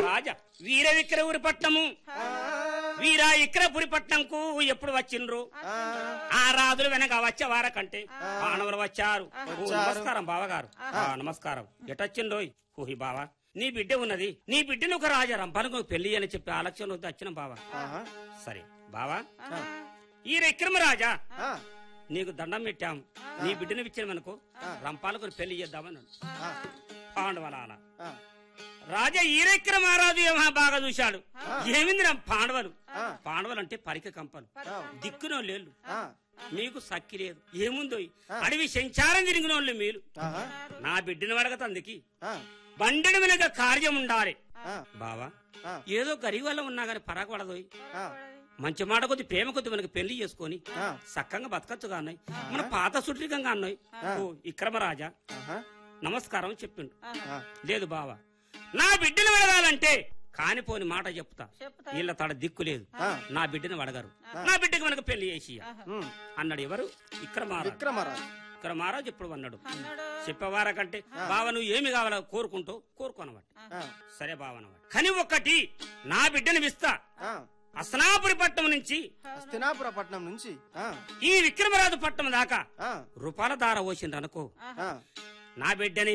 రాజా వీర విక్రవురి పట్నము వీరా ఇక్రపురి పట్నంకు ఎప్పుడు వచ్చిండ్రు ఆ, ఆ రాజులు వెనక వచ్చేవార కంటే మానవులు వచ్చారు ఓ, వచ్చారు. నమస్కారం బావగారు ఆ, నమస్కారం ఎటొచ్చిండోయ్ ఊహి బావా నీ బిడ్డ ఉన్నది నీ బిడ్డను ఒక రాజా రంపాలకు పెళ్లి అని చెప్పి ఆలక్ష్యం వచ్చిన బావా ఆహా, సరే బావా ఈ విక్రమరాజా ఆ, నీకు దండం పెట్టాం నీ బిడ్డను ఇచ్చిన రంపాలకు పెళ్లి చేద్దామని ఆ, పాండవల అలా ఆ, రాజా ఈరెక్కిన మహారాజు ఏమో బాగా చూశాడు ఏమింది రా పాండవలు ఆ. పాండవలు అంటే పరిక కంపలు ఆ, దిక్కునో లేళ్ళు ఆ, మీకు సక్కి లేదు ఏముందో అడవి సంచారం తిరిగిన వాళ్ళు మీరు ఆహా, నా బిడ్డను అడగతందుకి ఆ, బండెడు వెనక కార్యం ఉండాలి ఆ, బావా ఆ, ఏదో గరీబ్ వల్ల ఉన్నా గాని పడదోయ్ ఆ, మంచి మాట కొద్ది ప్రేమ కొద్ది మనకి పెళ్లి చేసుకొని ఆ, సక్కంగా బతకచ్చుగా అన్నాయి మన పాత సుట్రికంగా అన్నాయి ఓ విక్రమరాజా ఆహా, నమస్కారం చెప్పిండు ఆ, లేదు బావా నా బిడ్డను అడగాలంటే కానిపోని మాట చెప్తా చెప్తా. వీళ్ళ తడ దిక్కు లేదు ఆ. నా బిడ్డను అడగరు నా బిడ్డకి మనకు పెళ్లి చేసి ఉమ్, అన్నాడు ఎవరు విక్రమారాజు విక్రమరాజు విక్రమారాజు ఇప్పుడు అన్నాడు అన్నాడు చెప్పేవారా కంటే బావ నువ్వు ఏమి కావాలో కోరుకుంటూ కోరుకోనమాట ఆ, సరే బావనమాట కానీ ఒక్కటి నా బిడ్డను ఇస్తా ఆ, అసనాపురి పట్టణం నుంచి హస్తినాపుర పట్నం నుంచి ఆ, ఈ విక్రమరాజు పట్టణం దాకా ఆ, రూపాల దార పోసిండ్రు అనుకో ఆ, నా బిడ్డని